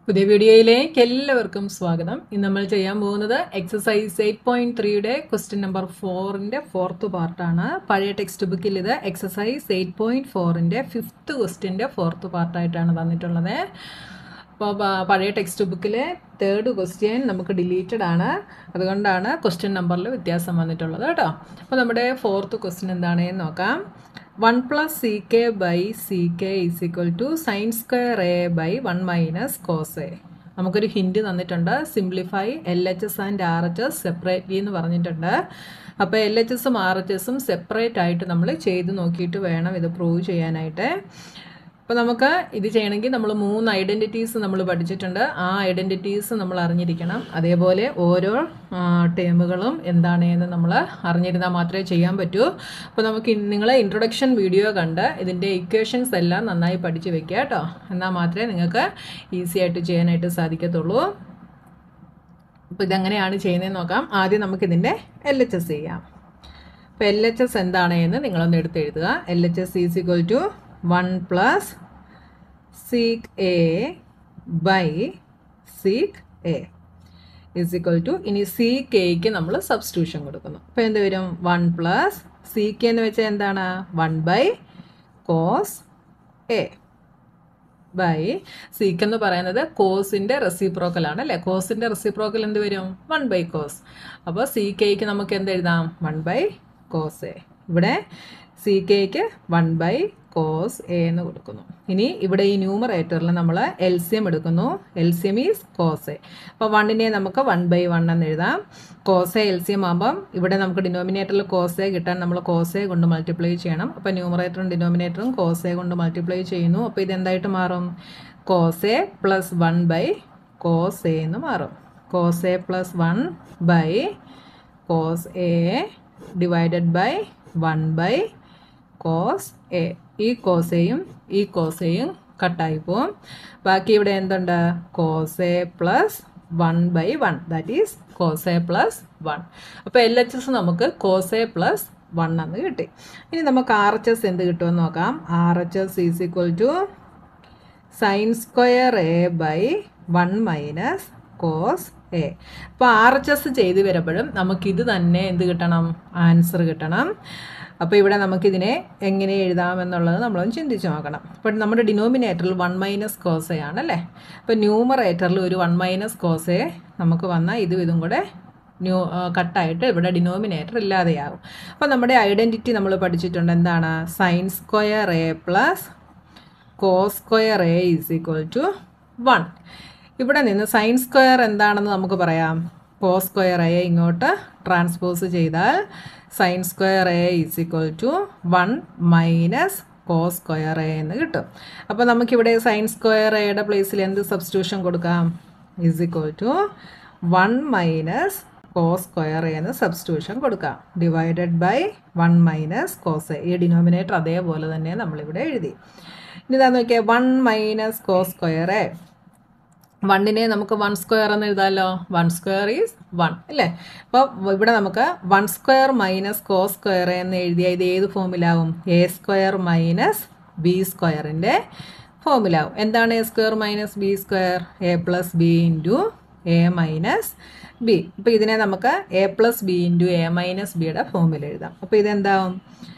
പുതിയ വീഡിയോയിലേക്ക് എല്ലാവർക്കും സ്വാഗതം ഇന്ന് നമ്മൾ ചെയ്യാൻ പോകുന്നത് എക്സസൈസ് എയ്റ്റ് പോയിന്റ് ത്രീയുടെ ക്വസ്റ്റ്യൻ നമ്പർ ഫോറിന്റെ ഫോർത്ത് പാർട്ടാണ് പഴയ ടെക്സ്റ്റ് ബുക്കിൽ ഇത് എക്സസൈസ് എയ്റ്റ് പോയിന്റ് ഫോറിന്റെ ഫിഫ്ത്ത് ക്വസ്റ്റ്യൻ്റെ ഫോർത്ത് പാർട്ടായിട്ടാണ് തന്നിട്ടുള്ളത് അപ്പോൾ പഴയ ടെക്സ്റ്റ് ബുക്കിലെ തേർഡ് ക്വസ്റ്റ്യൻ നമുക്ക് ഡിലീറ്റഡ് ആണ് അതുകൊണ്ടാണ് ക്വസ്റ്റ്യൻ നമ്പറിൽ വ്യത്യാസം വന്നിട്ടുള്ളത് കേട്ടോ അപ്പോൾ നമ്മുടെ ഫോർത്ത് ക്വസ്റ്റ്യൻ എന്താണെന്ന് നോക്കാം one plus sec by sec is equal to sine square A by one minus cos A നമുക്കൊരു ഹിൻഡ് തന്നിട്ടുണ്ട് simplify L H S and R H S separately എന്ന് പറഞ്ഞിട്ടുണ്ട് അപ്പോൾ എൽ എച്ച് എസും R H എസും separate ആയിട്ട് നമ്മൾ ചെയ്ത് നോക്കിയിട്ട് വേണം ഇത് പ്രൂവ് ചെയ്യാനായിട്ട് അപ്പോൾ നമുക്ക് ഇത് ചെയ്യണമെങ്കിൽ നമ്മൾ മൂന്ന് ഐഡൻറ്റിറ്റീസ് നമ്മൾ പഠിച്ചിട്ടുണ്ട് ആ ഐഡൻറ്റിറ്റീസ് നമ്മൾ അറിഞ്ഞിരിക്കണം അതേപോലെ ഓരോ ടേമുകളും എന്താണ് എന്ന് നമ്മൾ അറിഞ്ഞിരുന്നാൽ മാത്രമേ ചെയ്യാൻ പറ്റൂ അപ്പോൾ നമുക്ക് നിങ്ങൾ ഇൻട്രൊഡക്ഷൻ വീഡിയോ കണ്ട് ഇതിൻ്റെ ഇക്വേഷൻസ് എല്ലാം നന്നായി പഠിച്ച് വെക്കുക കേട്ടോ എന്നാൽ മാത്രമേ നിങ്ങൾക്ക് ഈസി ആയിട്ട് ചെയ്യാനായിട്ട് സാധിക്കത്തുള്ളൂ അപ്പോൾ ഇതെങ്ങനെയാണ് ചെയ്യുന്നതെന്ന് നോക്കാം ആദ്യം നമുക്കിതിൻ്റെ എൽ എച്ച് എസ് ചെയ്യാം അപ്പോൾ എൽ എച്ച് എസ് എന്താണ് എന്ന് നിങ്ങളൊന്ന് എടുത്ത് എഴുതുക L H S is equal to one plus sec A by sec A is equal to ഇനി സി കെയ്ക്ക് നമ്മൾ സബ്സ്റ്റിറ്റ്യൂഷൻ കൊടുക്കുന്നു അപ്പോൾ എന്ത് വരും വൺ പ്ലസ് സി കെ എന്ന് വെച്ചാൽ എന്താണ് one by cos A by sec എന്ന് പറയുന്നത് കോസിൻ്റെ റെസിപ്രോക്കൽ ആണ് അല്ലേ കോസിൻ്റെ റെസിപ്രോക്കൽ എന്ത് വരും വൺ ബൈ കോസ് അപ്പോൾ സി കെയ്ക്ക് നമുക്ക് എന്ത് എഴുതാം വൺ ബൈ കോസ് എ ഇവിടെ സി കെയ്ക്ക് വൺ ബൈ കോസ് എ എന്ന് കൊടുക്കുന്നു ഇനി ഇവിടെ ഈ ന്യൂമറേറ്ററിൽ നമ്മൾ എൽ സി എം എടുക്കുന്നു L C M is cos A അപ്പോൾ വണ്ണിനെ നമുക്ക് വൺ ബൈ വൺ എന്ന് എഴുതാം cos A L C M ആകുമ്പം ഇവിടെ നമുക്ക് ഡിനോമിനേറ്ററിൽ കോസ് എ കിട്ടാൻ നമ്മൾ കോസ് എ കൊണ്ട് മൾട്ടിപ്ലൈ ചെയ്യണം അപ്പോൾ ന്യൂമറേറ്ററും ഡിനോമിനേറ്ററും കോസ് എ കൊണ്ട് മൾട്ടിപ്ലൈ ചെയ്യുന്നു അപ്പോൾ ഇത് എന്തായിട്ട് മാറും cos A plus one by cos A എന്ന് മാറും cos A plus one by cos A divided by one by cos A ഈ കോസയും ഈ കോസയും കട്ടായി പോവും ബാക്കി ഇവിടെ എന്തുണ്ട് cos A plus one by one that is cos A plus one അപ്പോൾ എൽ എച്ച് എസ് നമുക്ക് കോസ് എ പ്ലസ് വൺ എന്ന് കിട്ടി ഇനി നമുക്ക് ആർ എച്ച് എസ് എന്ത് കിട്ടുമെന്ന് നോക്കാം R H S is equal to sine square A by one minus cos A അപ്പോൾ ആർ എച്ച് എസ് ചെയ്ത് വരുമ്പോഴും നമുക്കിത് തന്നെ എന്ത് കിട്ടണം ആൻസർ കിട്ടണം അപ്പോൾ ഇവിടെ നമുക്കിതിനെ എങ്ങനെ എഴുതാമെന്നുള്ളത് നമ്മളൊന്ന് ചിന്തിച്ച് നോക്കണം അപ്പോൾ നമ്മുടെ ഡിനോമിനേറ്ററിൽ വൺ മൈനസ് കോസെ ആണല്ലേ അപ്പോൾ ന്യൂമറേറ്ററിൽ ഒരു വൺ മൈനസ് കോസെ നമുക്ക് വന്നാൽ ഇതും ഇതും കൂടെ ന്യൂ കട്ടായിട്ട് ഇവിടെ ഡിനോമിനേറ്റർ ഇല്ലാതെയാകും അപ്പോൾ നമ്മുടെ ഐഡൻറ്റിറ്റി നമ്മൾ പഠിച്ചിട്ടുണ്ട് എന്താണ് sine square A plus cos square A is equal to one ഇവിടെ നിന്ന് സൈൻ സ്ക്വയർ എന്താണെന്ന് നമുക്ക് പറയാം കോസ് സ്ക്വയർ എ ഇങ്ങോട്ട് ട്രാൻസ്പോസ് ചെയ്താൽ sine square A is equal to one minus cos square A എന്ന് കിട്ടും അപ്പോൾ നമുക്കിവിടെ സൈൻ സ്ക്വയർ എയുടെ പ്ലേസിൽ എന്ത് സബ്സ്റ്റിറ്റ്യൂഷൻ കൊടുക്കാം is equal to one minus cos square എന്ന് സബ്സ്റ്റിറ്റ്യൂഷൻ കൊടുക്കാം divided by one minus cos ഈ ഡിനോമിനേറ്റർ അതേപോലെ തന്നെ നമ്മളിവിടെ എഴുതി ഇനി ഇതാ നോക്കിയാൽ one minus cos square A വണ്ണിനെ നമുക്ക് വൺ സ്ക്വയർ എന്ന് എഴുതാമല്ലോ വൺ സ്ക്വയർ ഈസ് വൺ അല്ലേ അപ്പോൾ ഇവിടെ നമുക്ക് one square minus cos square എന്ന് എഴുതിയ ഇത് ഏത് ഫോമിലാവും എ സ്ക്വയർ മൈനസ് ബി സ്ക്വയറിൻ്റെ ഫോമിലാവും എന്താണ് A square minus B square A plus B into A minus B അപ്പോൾ ഇതിനെ നമുക്ക് A plus B into A minus ബിയുടെ ഫോമിൽ എഴുതാം അപ്പോൾ ഇതെന്താവും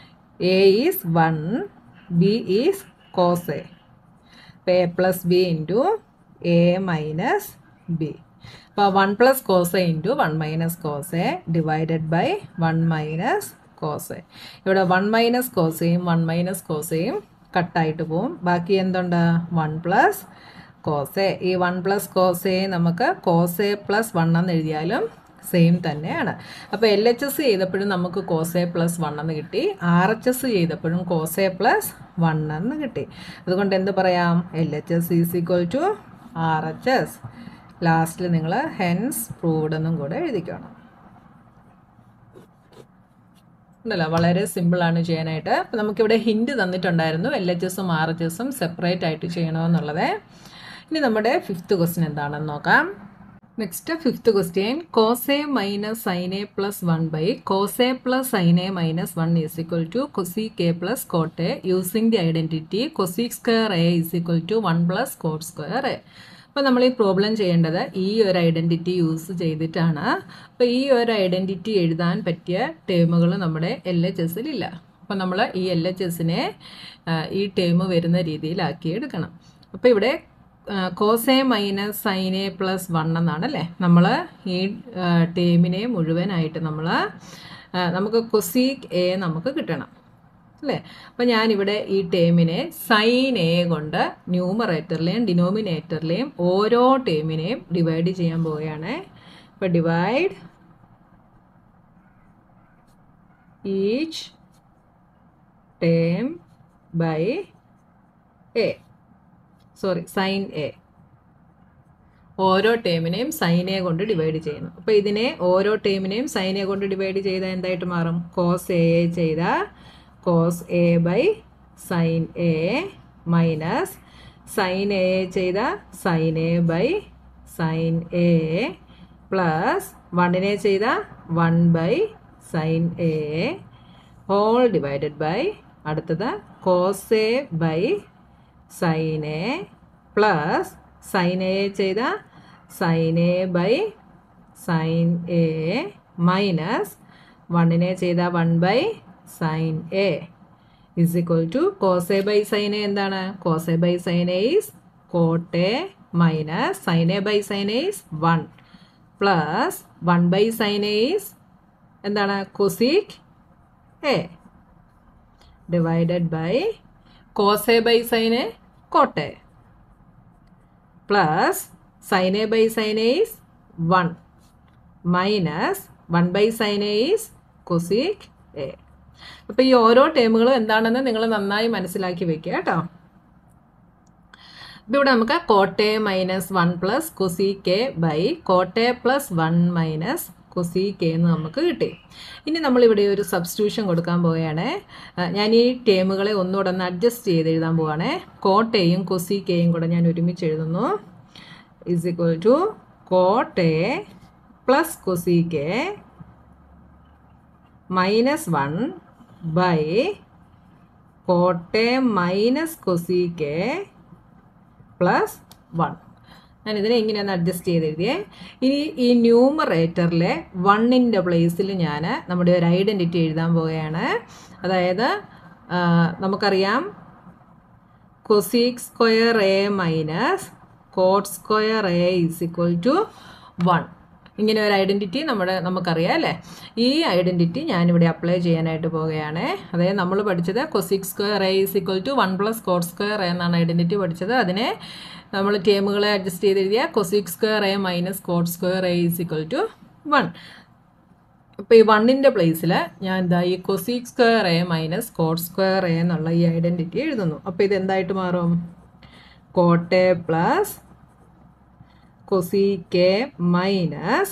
A is one B is cos A അപ്പോൾ A plus B into A minus B അപ്പോൾ one plus cos A into one minus cos A divided by one minus cos A ഇവിടെ one minus കോസയും one minus കോസയും കട്ടായിട്ട് പോവും ബാക്കി എന്തുണ്ട് one plus കോസെ ഈ വൺ പ്ലസ് കോസെ നമുക്ക് കോസെ പ്ലസ് വൺ എന്ന് എഴുതിയാലും സെയിം തന്നെയാണ് അപ്പോൾ എൽ എച്ച് എസ് ചെയ്തപ്പോഴും നമുക്ക് കോസെ പ്ലസ് വൺ എന്ന് കിട്ടി ആർ എച്ച് എസ് ചെയ്തപ്പോഴും കോസെ പ്ലസ് വൺ എന്ന് കിട്ടി അതുകൊണ്ട് എന്ത് പറയാം L H S is equal to R H S ലാസ്റ്റിൽ നിങ്ങൾ ഹെൻസ് പ്രൂവ്ഡ് എന്നും കൂടെ എഴുതിക്കണം ഉണ്ടല്ലോ വളരെ സിമ്പിളാണ് ചെയ്യാനായിട്ട് അപ്പോൾ നമുക്കിവിടെ ഹിൻഡ് തന്നിട്ടുണ്ടായിരുന്നു എൽ എച്ച് എസും ആർ എച്ച് എസും സെപ്പറേറ്റ് ആയിട്ട് ചെയ്യണമെന്നുള്ളത് ഇനി നമ്മുടെ ഫിഫ്ത്ത് ക്വസ്റ്റ്യൻ എന്താണെന്ന് നോക്കാം next fifth question cos A minus sine A plus one by cos A plus sine A minus one is equal to cosec plus cot A using the identity cosec square A is equal to one plus cot square A അപ്പോൾ നമ്മൾ ഈ problem ചെയ്യേണ്ടത് ഈ ഒരു identity use ചെയ്തിട്ടാണ് അപ്പോൾ ഈ ഒരു ഐഡൻറ്റിറ്റി എഴുതാൻ പറ്റിയ ടേമുകൾ നമ്മുടെ എൽ എച്ച് എസിലില്ല അപ്പോൾ നമ്മൾ ഈ എൽ എച്ച് എസിനെ ഈ ടേം വരുന്ന രീതിയിലാക്കി എടുക്കണം അപ്പോൾ ഇവിടെ cos A minus sine A plus one എന്നാണ് അല്ലേ നമ്മൾ ഈ ടേമിനെ മുഴുവനായിട്ട് നമ്മൾ നമുക്ക് കൊസീക് എ നമുക്ക് കിട്ടണം അല്ലേ അപ്പം ഞാനിവിടെ ഈ ടേമിനെ സൈൻ എ കൊണ്ട് ന്യൂമറേറ്ററിലെയും ഡിനോമിനേറ്ററിലെയും ഓരോ ടേമിനെയും ഡിവൈഡ് ചെയ്യാൻ പോവുകയാണ് അപ്പോൾ divide each term by A sorry sine A ഓരോ ടേമിനെയും സൈൻ എ കൊണ്ട് ഡിവൈഡ് ചെയ്യുന്നു അപ്പോൾ ഇതിനെ ഓരോ ടേമിനെയും സൈൻ എ കൊണ്ട് ഡിവൈഡ് ചെയ്താൽ എന്തായിട്ട് മാറും കോസ് എ ചെയ്ത cos A by sine A minus sine A ചെയ്ത sine A by sine A plus വണ്ണിനെ ചെയ്ത one by sine A whole divided by അടുത്തത് cos A by sine A plus sine A ചെയ്ത sine A by sine A minus വണ്ണിനെ ചെയ്ത one by sine A is equal to cos A by sine A എന്താണ് cos A by sine A is cot A minus sine A by sine A is one plus one by sine A is എന്താണ് cosec A divided by cos A by sine A cot A plus sine A by sine A is one minus one by sine A is cosec A അപ്പോൾ ഈ ഓരോ ടേമുകളും എന്താണെന്ന് നിങ്ങൾ നന്നായി മനസ്സിലാക്കി വെക്കുക കേട്ടോ അപ്പോൾ ഇവിടെ നമുക്ക് cot A minus one plus cosec by cot A plus one minus cosec എന്ന് നമുക്ക് കിട്ടി ഇനി നമ്മളിവിടെ ഒരു സബ്സ്റ്റിറ്റ്യൂഷൻ കൊടുക്കാൻ പോവുകയാണ് ഞാൻ ഈ ടേമുകളെ ഒന്നുകൂടെ ഒന്ന് അഡ്ജസ്റ്റ് ചെയ്ത് എഴുതാൻ പോവുകയാണ് കോട്ടയും കൊസി കെയും കൂടെ ഞാൻ ഒരുമിച്ച് എഴുതുന്നു is equal to cot A plus cosec minus one by cot A minus cosec plus one ഞാൻ ഇതിനെ ഇങ്ങനെയൊന്ന് അഡ്ജസ്റ്റ് ചെയ്ത് എഴുതിയേ ഇനി ഈ ന്യൂമറേറ്ററിലെ വണ്ണിൻ്റെ പ്ലേസിൽ ഞാൻ നമ്മുടെ ഒരു ഐഡൻറ്റിറ്റി എഴുതാൻ പോവുകയാണ് അതായത് നമുക്കറിയാം cosec square A minus cot square A is equal to one ഇങ്ങനെ ഒരു ഐഡൻറ്റിറ്റി നമ്മുടെ നമുക്കറിയാം അല്ലേ ഈ ഐഡൻറ്റിറ്റി ഞാനിവിടെ അപ്ലൈ ചെയ്യാനായിട്ട് പോവുകയാണ് അതായത് നമ്മൾ പഠിച്ചത് cosec square A is equal to one plus cot square A എന്നാണ് ഐഡൻറ്റിറ്റി പഠിച്ചത് അതിനെ നമ്മൾ ടേമുകളെ അഡ്ജസ്റ്റ് ചെയ്ത് എഴുതിയ cosec square A minus cot square A is equal to one ഇപ്പോൾ ഈ വണ്ണിൻ്റെ പ്ലേസിൽ ഞാൻ എന്താ ഈ cosec square A minus cot square A എന്നുള്ള ഈ ഐഡൻറ്റിറ്റി എഴുതുന്നു അപ്പോൾ ഇത് എന്തായിട്ട് മാറും കോട്ടെ പ്ലസ് കൊസീക്ക് മൈനസ്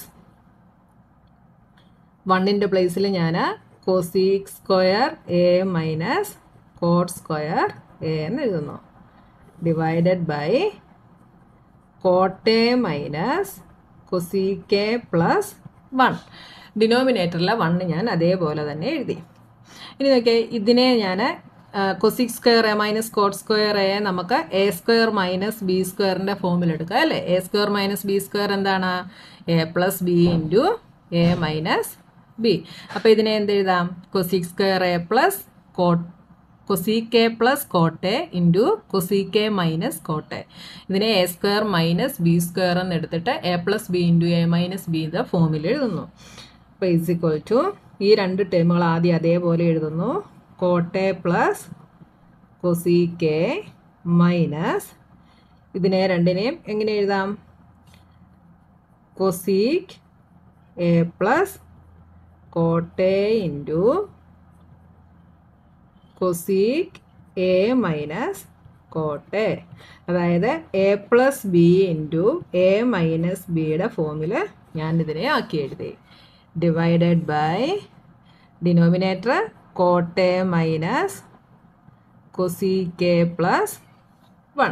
വണ്ണിൻ്റെ പ്ലേസിൽ ഞാൻ cosec square A minus cot square A എന്ന് എഴുതുന്നു divided by cot A minus cosec A plus one ഡിനോമിനേറ്ററിലെ വണ്ണ് ഞാൻ അതേപോലെ തന്നെ എഴുതി ഇനി നോക്കിയേ ഇതിനെ ഞാൻ cosec square A minus cot square A നമുക്ക് എ സ്ക്വയർ മൈനസ് ബി സ്ക്വയറിൻ്റെ ഫോമിൽ എടുക്കാം അല്ലേ A square minus B square എന്താണ് A plus B into A minus B അപ്പോൾ ഇതിനെ എന്ത് എഴുതാം cosec square A plus cot cosec plus cot A into cosec A minus cot A ഇതിനെ A square minus B square എന്ന് എടുത്തിട്ട് A plus B into A minus B ഇത് ഫോമിൽ എഴുതുന്നു അപ്പോൾ ഇസ് ഇക്വൽ ടു ഈ രണ്ട് ടേമുകൾ ആദ്യം അതേപോലെ എഴുതുന്നു കോട്ടെ പ്ലസ് കൊസീക്കെ മൈനസ് ഇതിനെ രണ്ടിനെയും എങ്ങനെ എഴുതാം cosec A plus cot A into cosec A minus cot A അതായത് A plus B into A minus ബിയുടെ ഫോമിൽ ഞാനിതിനെ ആക്കി എഴുതി divided by denominator cot A minus cosec A plus one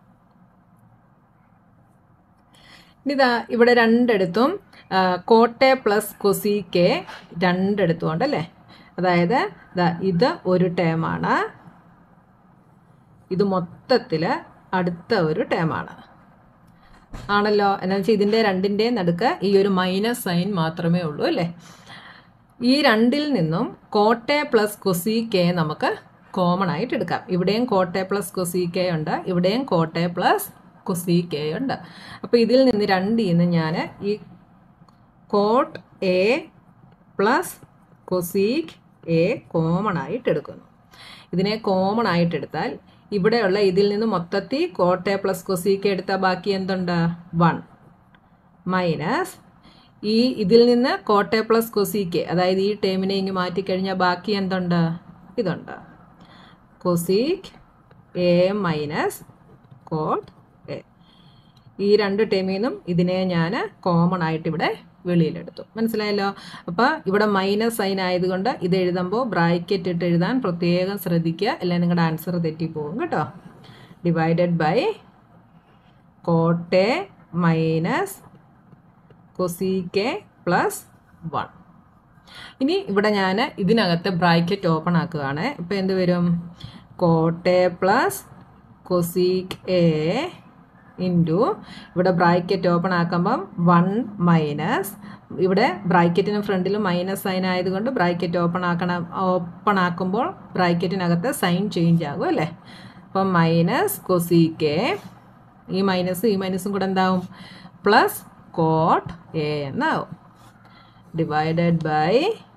ഇതാ ഇവിടെ രണ്ടിടത്തും കോട്ടെ പ്ലസ് കൊസീക്കെ രണ്ടിടത്തും ഉണ്ടല്ലേ അതായത് ഇത് ഒരു ടേമാണ് ഇത് മൊത്തത്തിൽ അടുത്ത ഒരു ടേമാണ് ആണല്ലോ എന്ന് വെച്ചാൽ ഇതിൻ്റെ രണ്ടിൻ്റെ നടുക്ക് ഈ ഒരു മൈനസ് സൈൻ മാത്രമേ ഉള്ളൂ അല്ലേ ഈ രണ്ടിൽ നിന്നും കോട്ടെ പ്ലസ് കൊസി കെ നമുക്ക് കോമൺ ആയിട്ട് എടുക്കാം ഇവിടെയും കോട്ടെ പ്ലസ് കൊസി കെ ഉണ്ട് ഇവിടെയും കോട്ടെ പ്ലസ് കൊസി കെ ഉണ്ട് അപ്പോൾ ഇതിൽ നിന്ന് രണ്ടിൽ നിന്ന് ഞാൻ ഈ cot A plus cosec A common ആയിട്ട് എടുക്കുന്നു ഇതിനെ കോമൺ ആയിട്ട് എടുത്താൽ ഇവിടെയുള്ള ഇതിൽ നിന്ന് മൊത്തത്തിൽ കോട്ടെ പ്ലസ് കൊസീക്ക് എടുത്താൽ ബാക്കി എന്തുണ്ട് വൺ മൈനസ് ഈ ഇതിൽ നിന്ന് കോട്ടെ പ്ലസ് കൊസീക്ക് അതായത് ഈ ടേമിനെ ഇങ്ങ് മാറ്റിക്കഴിഞ്ഞാൽ ബാക്കി എന്തുണ്ട് ഇതുണ്ട് cosec A minus cot A ഈ രണ്ട് ടേമിൽ നിന്നും ഇതിനെ ഞാൻ കോമൺ ആയിട്ട് ഇവിടെ വെളിയിലെടുത്തു മനസ്സിലായല്ലോ അപ്പോൾ ഇവിടെ മൈനസ് സൈൻ ആയതുകൊണ്ട് ഇത് എഴുതുമ്പോൾ ബ്രാക്കറ്റ് ഇട്ട് എഴുതാൻ പ്രത്യേകം ശ്രദ്ധിക്കുക അല്ലെങ്കിൽ നിങ്ങളുടെ ആൻസർ തെറ്റിപ്പോകും കേട്ടോ divided by cot A minus cosec A plus one ഇനി ഇവിടെ ഞാൻ ഇതിനകത്ത് ബ്രാക്കറ്റ് ഓപ്പൺ ആക്കുകയാണ് ഇപ്പോൾ എന്ത് വരും cot A plus cosec A into ഇവിടെ ബ്രാക്കറ്റ് ഓപ്പൺ ആക്കുമ്പം വൺ മൈനസ് ഇവിടെ ബ്രാക്കറ്റിന് ഫ്രണ്ടിൽ മൈനസ് സൈൻ ആയതുകൊണ്ട് ബ്രാക്കറ്റ് ഓപ്പൺ ആക്കണം ഓപ്പൺ ആക്കുമ്പോൾ ബ്രാക്കറ്റിനകത്ത് സൈൻ ചേഞ്ച് ആകും അല്ലേ അപ്പം മൈനസ് കൊസീക്കെ ഈ മൈനസ് ഈ മൈനസും കൂടെ എന്താവും പ്ലസ് കോട്ട് എ എന്നാവും divided by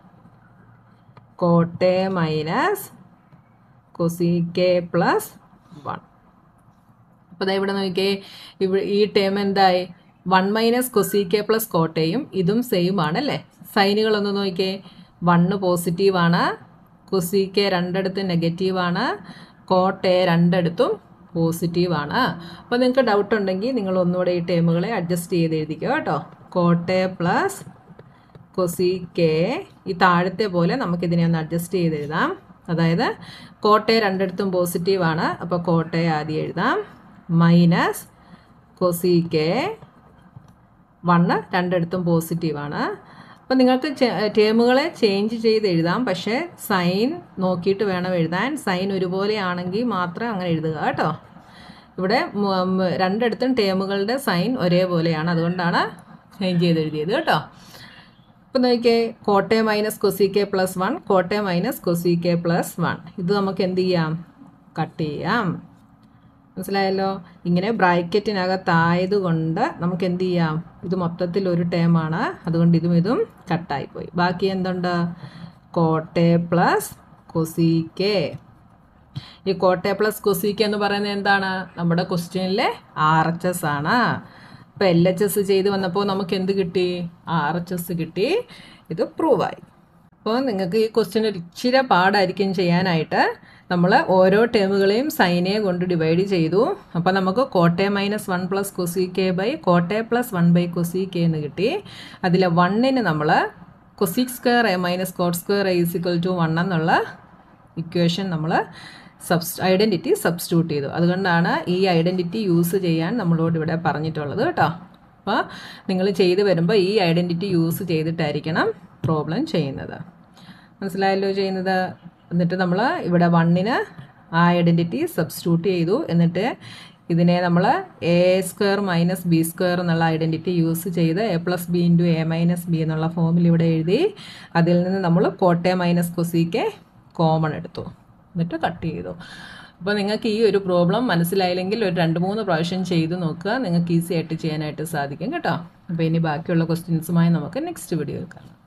cot A minus cosec A plus one അപ്പോൾ ദാ ഇവിടെ നോക്കിയേ ഇവിടെ ഈ ടേം എന്തായി വൺ മൈനസ് കൊസീക്കെ പ്ലസ് കോട്ടയും ഇതും സെയിം ആണ് അല്ലേ സൈനുകളൊന്ന് നോക്കിയേ വണ്ണ് പോസിറ്റീവാണ് കൊസീക്കെ രണ്ടിടത്തും നെഗറ്റീവാണ് കോട്ടെ രണ്ടിടത്തും പോസിറ്റീവാണ് അപ്പോൾ നിങ്ങൾക്ക് ഡൗട്ട് ഉണ്ടെങ്കിൽ നിങ്ങൾ ഒന്നുകൂടെ ഈ ടേമുകളെ അഡ്ജസ്റ്റ് ചെയ്ത് എഴുതിക്കുക കേട്ടോ കോട്ടെ പ്ലസ് കൊസീക്കെ ഈ താഴത്തെ പോലെ നമുക്കിതിനെ ഒന്ന് അഡ്ജസ്റ്റ് ചെയ്ത് എഴുതാം അതായത് കോട്ടെ രണ്ടിടത്തും പോസിറ്റീവാണ് അപ്പോൾ കോട്ടെ ആദ്യം എഴുതാം മൈനസ് കൊസീക്കെ വണ്ണ് രണ്ടിടത്തും പോസിറ്റീവാണ് അപ്പം നിങ്ങൾക്ക് ടേമുകളെ ചേഞ്ച് ചെയ്ത് എഴുതാം പക്ഷേ സൈൻ നോക്കിയിട്ട് വേണം എഴുതാൻ സൈൻ ഒരുപോലെ ആണെങ്കിൽ മാത്രം അങ്ങനെ എഴുതുക കേട്ടോ ഇവിടെ രണ്ടിടത്തും ടേമുകളുടെ സൈൻ ഒരേപോലെയാണ് അതുകൊണ്ടാണ് ചേഞ്ച് ചെയ്ത് എഴുതിയത് കേട്ടോ ഇപ്പം നോക്കിയേ cot A minus cosec plus one cot A minus cosec plus one ഇത് നമുക്ക് എന്ത് ചെയ്യാം കട്ട് ചെയ്യാം മനസ്സിലായല്ലോ ഇങ്ങനെ ബ്രാക്കറ്റിനകത്തായതുകൊണ്ട് നമുക്ക് എന്ത് ചെയ്യാം ഇത് മൊത്തത്തിൽ ഒരു ടേമാണ് അതുകൊണ്ട് ഇതും ഇതും കട്ടായിപ്പോയി ബാക്കി എന്തുണ്ട് കോട്ടെ പ്ലസ് കൊസീക്കെ ഈ കോട്ടെ പ്ലസ് കൊസീക്കെ എന്ന് പറയുന്നത് എന്താണ് നമ്മുടെ ക്വസ്റ്റ്യനിലെ ആർ എച്ച് എസ് ആണ് ഇപ്പോൾ എൽ എച്ച് എസ് ചെയ്ത് വന്നപ്പോൾ നമുക്ക് എന്ത് കിട്ടി ആർ എച്ച് എസ് കിട്ടി ഇത് പ്രൂവായി അപ്പോൾ നിങ്ങൾക്ക് ഈ ക്വസ്റ്റ്യൻ ഒരു ഇച്ചിരി പാടായിരിക്കും ചെയ്യാനായിട്ട് നമ്മൾ ഓരോ ടേമുകളെയും സൈനെ കൊണ്ട് ഡിവൈഡ് ചെയ്തു അപ്പോൾ നമുക്ക് cot A minus one plus cosec by cot A plus one by cosec എന്ന് കിട്ടി അതിലെ വണ്ണിന് നമ്മൾ cosec square A minus cot square A is equal to one എന്നുള്ള ഇക്വേഷൻ നമ്മൾ സബ്സ് ഐഡൻറ്റിറ്റി സബ്സ്റ്റിറ്റ്യൂട്ട് ചെയ്തു അതുകൊണ്ടാണ് ഈ ഐഡൻറ്റിറ്റി യൂസ് ചെയ്യാൻ നമ്മളോട് ഇവിടെ പറഞ്ഞിട്ടുള്ളത് കേട്ടോ അപ്പോൾ നിങ്ങൾ ചെയ്ത് വരുമ്പോൾ ഈ ഐഡൻറ്റിറ്റി യൂസ് ചെയ്തിട്ടായിരിക്കണം പ്രോബ്ലം ചെയ്യുന്നത് മനസ്സിലായല്ലോ ചെയ്യുന്നത് എന്നിട്ട് നമ്മൾ ഇവിടെ വണ്ണിന് ആ ഐഡൻറ്റിറ്റി സബ്സ്റ്റിറ്റ്യൂട്ട് ചെയ്തു എന്നിട്ട് ഇതിനെ നമ്മൾ A square minus B square എന്നുള്ള ഐഡൻറ്റിറ്റി യൂസ് ചെയ്ത് A plus B into A minus B എന്നുള്ള ഫോമിൽ ഇവിടെ എഴുതി അതിൽ നിന്ന് നമ്മൾ കോട്ടെ മൈനസ് കൊസിക്ക് കോമൺ എടുത്തു എന്നിട്ട് കട്ട് ചെയ്തു അപ്പോൾ നിങ്ങൾക്ക് ഈ ഒരു പ്രോബ്ലം മനസ്സിലായില്ലെങ്കിൽ ഒരു രണ്ട് മൂന്ന് പ്രാവശ്യം ചെയ്ത് നോക്കുക നിങ്ങൾക്ക് ഈസി ആയിട്ട് ചെയ്യാനായിട്ട് സാധിക്കും കേട്ടോ അപ്പോൾ ഇനി ബാക്കിയുള്ള ക്വസ്റ്റ്യൻസുമായി നമുക്ക് നെക്സ്റ്റ് വീഡിയോയിൽ കാണാം